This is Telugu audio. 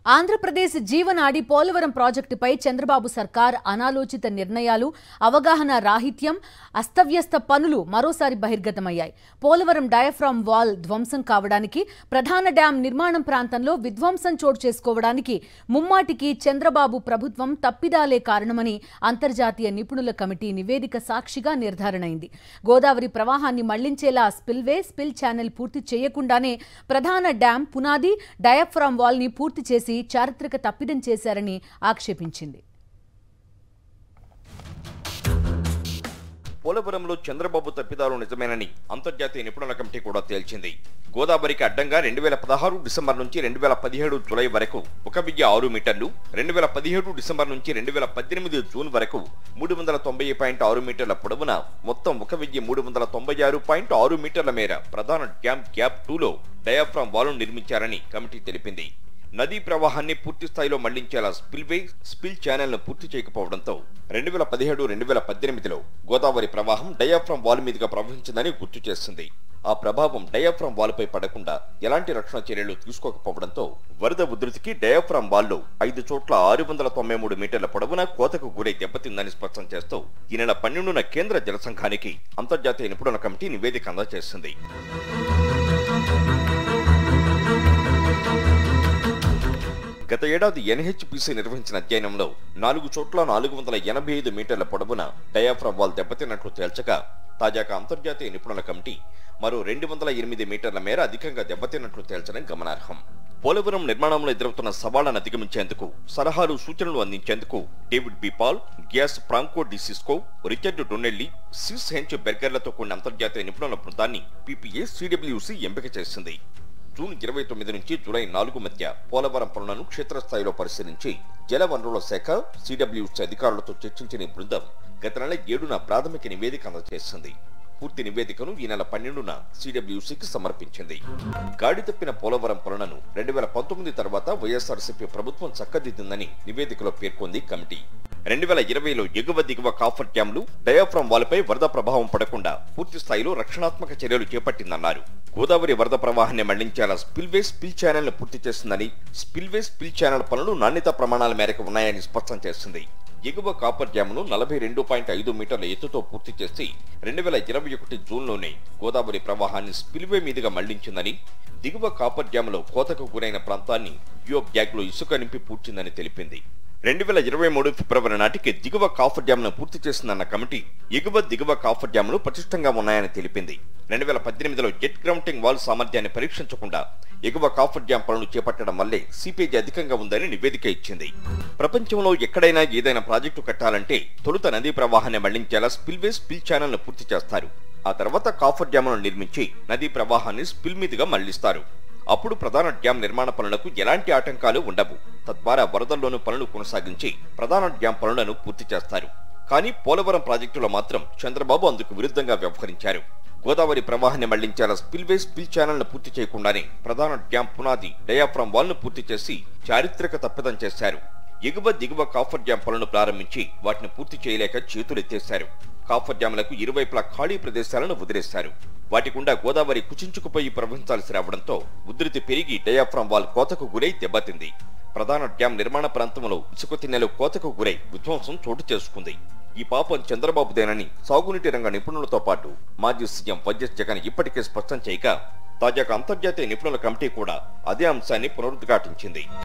ఆంధ్రప్రదేశ్ జీవనాడి పోలవరం ప్రాజెక్టుపై చంద్రబాబు సర్కార్ అనాలోచిత నిర్ణయాలు అవగాహన రాహిత్యం అస్తవ్యస్త పనులు మరోసారి బహిర్గతమయ్యాయి పోలవరం డయాఫ్రామ్ వాల్ ధ్వంసం కావడానికి ప్రధాన డ్యాం నిర్మాణం ప్రాంతంలో విధ్వంసం చోటు చేసుకోవడానికి ముమ్మాటికి చంద్రబాబు ప్రభుత్వం తప్పిదాలే కారణమని అంతర్జాతీయ నిపుణుల కమిటీ నివేదిక సాక్షిగా నిర్ధారణైంది గోదావరి ప్రవాహాన్ని మళ్లించేలా స్పిల్వే స్పిల్ ఛానల్ పూర్తి చేయకుండానే ప్రధాన డ్యాం పునాది డయాఫ్రామ్ వాల్ ని పూర్తి చేసి చారిత్రక తప్పిదం చేశారని ఆక్షేపించింది పోలవరంలో చంద్రబాబు తప్పిదాలు నిజమేనని అంతర్జాతీయ నిపుణుల కమిటీ కూడా తేల్చింది గోదావరికి అడ్డంగా రెండు వేల పదహారు డిసెంబర్ నుంచి రెండు వేల పదిహేడు జులై వరకు ఒక వెయ్యి ఆరు మీటర్లు రెండు వేల పదిహేడు డిసెంబర్ నుంచి రెండు వేల పద్దెనిమిది జూన్ వరకు మూడు వందల తొంభై పాయింట్ ఆరు మీటర్ల పొడవున మొత్తం ఒక వెయ్యి మూడు వందల తొంభై ఆరు పాయింట్ ఆరు మీటర్ల మేర ప్రధాన డ్యామ్ గ్యాప్ టూలో డయాఫ్రామ్ వాలు నిర్మించారని కమిటీ తెలిపింది నదీ ప్రవాహాన్ని పూర్తి స్థాయిలో మళ్లించేలా స్పిల్వే స్పిల్ ఛానల్ ను పూర్తి చేయకపోవడంతో రెండు వేల పదిహేడు రెండు వేల పద్దెనిమిదిలో గోదావరి ప్రవాహం డయాఫ్రామ్ వాల్ మీదుగా ప్రవహించిందని గుర్తు చేస్తుంది ఆ ప్రభావం డయాఫ్రామ్ వాల్ పై పడకుండా ఎలాంటి రక్షణ చర్యలు తీసుకోకపోవడంతో వరద ఉధృతికి డయాఫ్రామ్ వాల్లో ఐదు చోట్ల ఆరు వందల తొంభై మూడు మీటర్ల పొడవున కోతకు గురై దెబ్బతిందని స్పష్టం చేస్తూ ఈ నెల పన్నెండున కేంద్ర జల సంఘానికి అంతర్జాతీయ నిపుణుల కమిటీ నివేదిక అందజేసింది గత ఏడాది ఎన్హెచ్పిసి నిర్వహించిన అధ్యయనంలో నాలుగు చోట్ల నాలుగు వందల ఎనభై ఐదు మీటర్ల పొడవున డయాఫ్రామ్ వాల్ దెబ్బతిన్నట్లు తేల్చగా తాజాగా అంతర్జాతీయ నిపుణుల కమిటీ మరో రెండు వందల ఎనిమిది మీటర్ల మేర అధికంగా దెబ్బతిన్నట్లు తేల్చడం గమనార్హం పోలవరం నిర్మాణంలో ఎదురవుతున్న సవాళ్లను అధిగమించేందుకు సలహాలు సూచనలు అందించేందుకు డేవిడ్ బిపాల్ గ్యాస్ ప్రాంకో డిసిస్కో రిచర్డ్ డొన్నెల్లి సిస్ హెంచ్ బెర్గర్లతో కూడిన అంతర్జాతీయ నిపుణుల బృందాన్ని పీపీఏ సిడబ్ల్యూసి ఎంపిక చేసింది జూన్ ఇరవై తొమ్మిది నుంచి జూలై నాలుగు మధ్య పోలవరం పనులను క్షేత్రస్థాయిలో పరిశీలించి జల వనరుల శాఖ సిడబ్ల్యూసి అధికారులతో చర్చించిన ఈ బృందం గత నెల ఏడున ప్రాథమిక నివేదిక అందజేసింది పూర్తి నివేదికను ఈ నెల పన్నెండున సిడబ్ల్యూసికి సమర్పించింది గాడి తప్పిన పోలవరం పనులను రెండు వేల పంతొమ్మిది తర్వాత వైఎస్ఆర్సీపీ ప్రభుత్వం చక్కదిద్దిందని నివేదికలో పేర్కొంది కమిటీ రెండు వేల ఇరవైలో ఎగువ దిగువ కాఫర్ డ్యాంలు డయాఫ్రామ్ వాల్పై వరద ప్రభావం పడకుండా పూర్తి స్థాయిలో రక్షణాత్మక చర్యలు చేపట్టిందన్నారు గోదావరి వరద ప్రవాహాన్ని మళ్లించేలా స్పిల్వే స్పిల్ ఛానల్ ను పూర్తి చేస్తుందని స్పిల్వే స్పిల్ ఛానల్ పనులు నాణ్యత ప్రమాణాల మేరకు ఉన్నాయని స్పష్టం చేసింది ఎగువ కాపర్ డ్యామును నలభై రెండు పాయింట్ ఐదు మీటర్ల ఎత్తుతో పూర్తి చేసి రెండు వేల ఇరవై ఒకటి జూన్లోనే గోదావరి ప్రవాహాన్ని స్పిల్వే మీదుగా మళ్లించిందని దిగువ కాపర్ డ్యాములో కోతకు గురైన ప్రాంతాన్ని జియో బ్యాగ్లో ఇసుక నింపి పూడ్చిందని తెలిపింది రెండు వేల ఇరవై మూడు ఫిబ్రవరి నాటికి దిగువ కాఫర్ డ్యామ్ను పూర్తి చేసిందన్న కమిటీ ఎగువ దిగువ కాఫర్ డ్యాములు పటిష్టంగా ఉన్నాయని తెలిపింది రెండు వేల పద్దెనిమిదిలో జెట్ గ్రౌంటింగ్ వాల్ సామర్థ్యాన్ని పరీక్షించకుండా ఎగువ కాఫర్ డ్యాం పనులు చేపట్టడం వల్లే సిపిజీ అధికంగా ఉందని నివేదిక ఇచ్చింది ప్రపంచంలో ఎక్కడైనా ఏదైనా ప్రాజెక్టు కట్టాలంటే తొలుత నదీ ప్రవాహాన్ని మళ్లించేలా స్పిల్వే స్పిల్ ఛానల్ ను పూర్తి చేస్తారు ఆ తర్వాత కాఫర్ డ్యాములను నిర్మించి నదీ ప్రవాహాన్ని స్పిల్ మీదుగా మళ్లిస్తారు అప్పుడు ప్రధాన డ్యాం నిర్మాణ పనులకు ఎలాంటి ఆటంకాలు ఉండవు తద్వారా వరదల్లోనూ పనులు కొనసాగించి ప్రధాన డ్యాం పనులను పూర్తి చేస్తారు కానీ పోలవరం ప్రాజెక్టులో మాత్రం చంద్రబాబు అందుకు విరుద్ధంగా వ్యవహరించారు గోదావరి ప్రవాహాన్ని మళ్లించేలా స్పిల్వే స్పిల్ ఛానల్ ను పూర్తి చేయకుండానే ప్రధాన డ్యాం పునాది డయాఫ్రామ్ వాల్ ను పూర్తి చేసి చారిత్రక తప్పిదం చేశారు ఎగువ దిగువ కాఫర్ డ్యాం పనులను ప్రారంభించి వాటిని పూర్తి చేయలేక చేతులెత్తేశారు కాఫర్ డ్యాములకు ఇరువైపులా ఖాళీ ప్రదేశాలను వదిలేశారు వాటి గుండా గోదావరి కుచించుకుపోయి ప్రవహించాల్సి రావడంతో ఉధృతి పెరిగి డయాఫ్రామ్ వాల్ కోతకు గురై దెబ్బతింది ప్రధాన డ్యాం నిర్మాణ ప్రాంతంలో ఇసుక తిన్నెలు కోతకు గురై విధ్వంసం చోటు చేసుకుంది ఈ పాపం చంద్రబాబుదేనని సాగునీటి రంగ నిపుణులతో పాటు మాజీ సీఎం వైఎస్ జగన్ ఇప్పటికే స్పష్టం చేయగా తాజాగా అంతర్జాతీయ నిపుణుల కమిటీ కూడా అదే అంశాన్ని పునరుద్ఘాటించింది